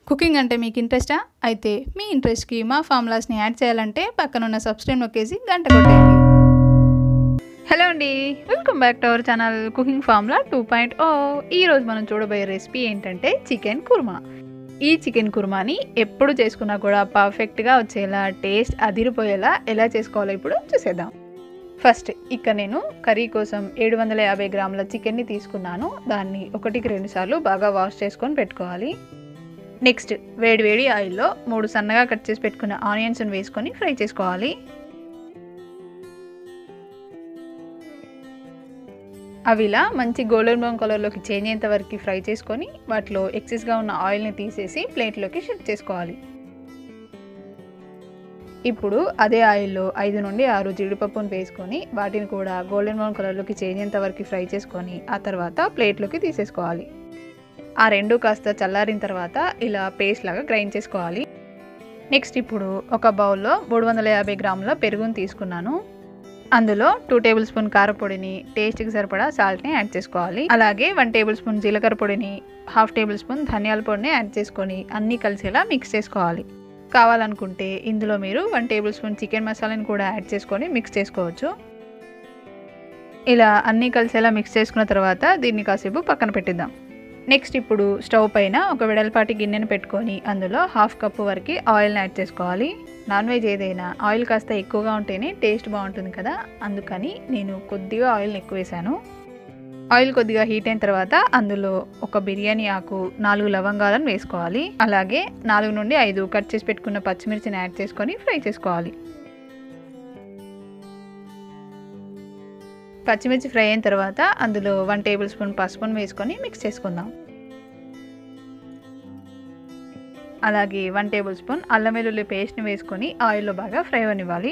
cooking అంటే మీకు ఇంట్రెస్టా అయితే మీ ఇంట్రెస్ట్కి మా ఫార్ములాస్ని యాడ్ చేయాలంటే పక్కనున్న సబ్స్క్రైబ్ నొక్కేసి గంట కొట్టేయండి హలో అండి welcome back to our channel cooking formula two point O ఈరోజు మనం చూడబోయే రెసిపీ ఏంటంటే చికెన్ కుర్మా ఈ చికెన్ కుర్మాని ఎప్పుడు చేసుకున్నా కూడా పర్ఫెక్ట్గా వచ్చేలా టేస్ట్ అదిరిపోయేలా ఎలా చేసుకోవాలో ఇప్పుడు చూసేద్దాం ఫస్ట్ ఇక్కడ నేను కర్రీ కోసం ఏడు వందల యాభై గ్రాముల చికెన్ని తీసుకున్నాను దాన్ని ఒకటికి రెండు సార్లు బాగా వాష్ చేసుకొని పెట్టుకోవాలి నెక్స్ట్ వేడి వేడి ఆయిల్లో మూడు సన్నగా కట్ చేసి పెట్టుకున్న ఆనియన్స్ని వేసుకొని ఫ్రై చేసుకోవాలి అవి ఇలా మంచి గోల్డెన్ బ్రౌన్ కలర్లోకి చేంజ్ అయ్యేంత వరకు ఫ్రై చేసుకొని వాటిలో ఎక్సెస్గా ఉన్న ఆయిల్ని తీసేసి ప్లేట్లోకి షిఫ్ట్ చేసుకోవాలి ఇప్పుడు అదే ఆయిల్లో ఐదు నుండి ఆరు జీడిపప్పును వేసుకొని వాటిని కూడా గోల్డెన్ బ్రౌన్ కలర్లోకి చేంజ్ అయ్యేంత వరకు ఫ్రై చేసుకొని ఆ తర్వాత ప్లేట్లోకి తీసేసుకోవాలి ఆ రెండు కాస్త చల్లారిన తర్వాత ఇలా పేస్ట్ లాగా గ్రైండ్ చేసుకోవాలి నెక్స్ట్ ఇప్పుడు ఒక బౌల్లో మూడు వందల యాభై గ్రాముల పెరుగుని తీసుకున్నాను అందులో టూ టేబుల్ స్పూన్ కారపొడిని టేస్ట్కి సరిపడా సాల్ట్ని యాడ్ చేసుకోవాలి అలాగే వన్ టేబుల్ స్పూన్ జీలకర్ర పొడిని హాఫ్ టేబుల్ స్పూన్ ధనియాల పొడిని యాడ్ చేసుకొని అన్నీ కలిసేలా మిక్స్ చేసుకోవాలి కావాలనుకుంటే ఇందులో మీరు వన్ టేబుల్ స్పూన్ చికెన్ మసాలాని కూడా యాడ్ చేసుకొని మిక్స్ చేసుకోవచ్చు ఇలా అన్నీ కలిసేలా మిక్స్ చేసుకున్న తర్వాత దీన్ని కాసేపు పక్కన పెట్టిద్దాం నెక్స్ట్ ఇప్పుడు స్టవ్ పైన ఒక వెడల్పాటి గిన్నెను పెట్టుకొని అందులో హాఫ్ కప్పు వరకు ఆయిల్ని యాడ్ చేసుకోవాలి నాన్ వెజ్ ఏదైనా ఆయిల్ కాస్త ఎక్కువగా ఉంటేనే టేస్ట్ బాగుంటుంది కదా అందుకని నేను కొద్దిగా ఆయిల్ని ఎక్కువ వేసాను ఆయిల్ కొద్దిగా హీట్ అయిన తర్వాత అందులో ఒక బిర్యానీ ఆకు నాలుగు లవంగాలను వేసుకోవాలి అలాగే నాలుగు నుండి ఐదు కట్ చేసి పెట్టుకున్న పచ్చిమిర్చిని యాడ్ చేసుకొని ఫ్రై చేసుకోవాలి పచ్చిమిర్చి ఫ్రై అయిన తర్వాత అందులో వన్ టేబుల్ స్పూన్ పసుపును వేసుకొని మిక్స్ చేసుకుందాం అలాగే వన్ టేబుల్ స్పూన్ అల్లం వెల్లుల్లి పేస్ట్ని వేసుకొని ఆయిల్లో బాగా ఫ్రై అవ్వనివ్వాలి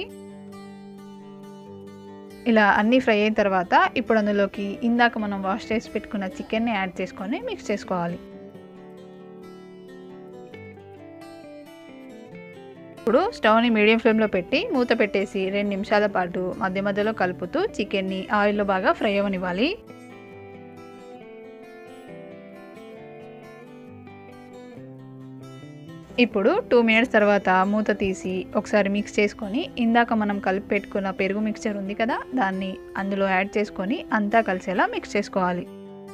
ఇలా అన్నీ ఫ్రై అయిన తర్వాత ఇప్పుడు అందులోకి ఇందాక మనం వాష్ చేసి పెట్టుకున్న చికెన్ని యాడ్ చేసుకొని మిక్స్ చేసుకోవాలి ఇప్పుడు స్టవ్ని మీడియం ఫ్లేమ్లో పెట్టి మూత పెట్టేసి రెండు నిమిషాల పాటు మధ్య మధ్యలో కలుపుతూ చికెన్ని ఆయిల్లో బాగా ఫ్రై అవ్వనివ్వాలి ఇప్పుడు టూ మినిట్స్ తర్వాత మూత తీసి ఒకసారి మిక్స్ చేసుకొని ఇందాక మనం కలిపి పెట్టుకున్న పెరుగు మిక్చర్ ఉంది కదా దాన్ని అందులో యాడ్ చేసుకొని అంతా కలిసేలా మిక్స్ చేసుకోవాలి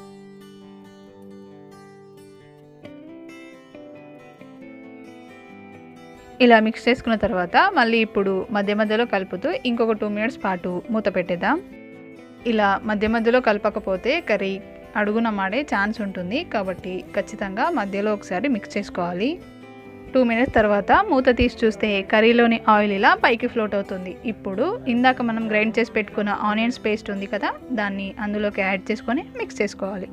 ఇలా మిక్స్ చేసుకున్న తర్వాత మళ్ళీ ఇప్పుడు మధ్య మధ్యలో కలుపుతూ ఇంకొక టూ మినిట్స్ పాటు మూత పెట్టేద్దాం ఇలా మధ్య మధ్యలో కలపకపోతే కర్రీ అడుగున మాడే ఛాన్స్ ఉంటుంది కాబట్టి ఖచ్చితంగా మధ్యలో ఒకసారి మిక్స్ చేసుకోవాలి టూ మినిట్స్ తర్వాత మూత తీసి చూస్తే కర్రీలోని ఆయిల్ ఇలా పైకి ఫ్లోట్ అవుతుంది ఇప్పుడు ఇందాక మనం గ్రైండ్ చేసి పెట్టుకున్న ఆనియన్స్ పేస్ట్ ఉంది కదా దాన్ని అందులోకి యాడ్ చేసుకొని మిక్స్ చేసుకోవాలి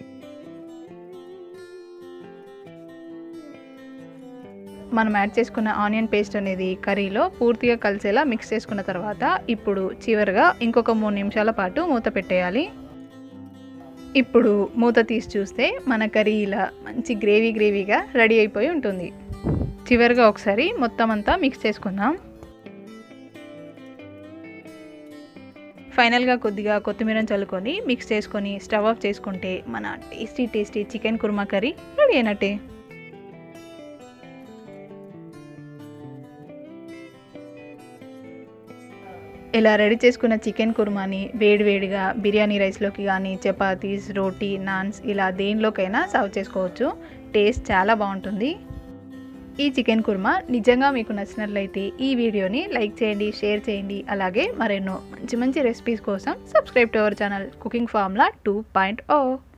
మనం యాడ్ చేసుకున్న ఆనియన్ పేస్ట్ అనేది కర్రీలో పూర్తిగా కలిసేలా మిక్స్ చేసుకున్న తర్వాత ఇప్పుడు చివరిగా ఇంకొక మూడు నిమిషాల పాటు మూత పెట్టేయాలి ఇప్పుడు మూత తీసి చూస్తే మన కర్రీ ఇలా మంచి గ్రేవీ గ్రేవీగా రెడీ అయిపోయి ఉంటుంది చివరిగా ఒకసారి మొత్తం అంతా మిక్స్ చేసుకుందాం ఫైనల్గా కొద్దిగా కొత్తిమీరని చల్లుకొని మిక్స్ చేసుకొని స్టవ్ ఆఫ్ చేసుకుంటే మన tasty tasty chicken kurma curry ready అయినట్టే ఇలా రెడీ చేసుకున్న చికెన్ కుర్మాని వేడివేడిగా బిర్యానీ రైస్లోకి కానీ చపాతీస్ రోటీ నాన్స్ ఇలా దేనిలోకైనా సర్వ్ చేసుకోవచ్చు టేస్ట్ చాలా బాగుంటుంది ఈ చికెన్ కుర్మా నిజంగా మీకు నచ్చినట్లయితే ఈ వీడియోని లైక్ చేయండి షేర్ చేయండి అలాగే మరెన్నో మంచి మంచి రెసిపీస్ కోసం subscribe to our channel cooking formula two point oh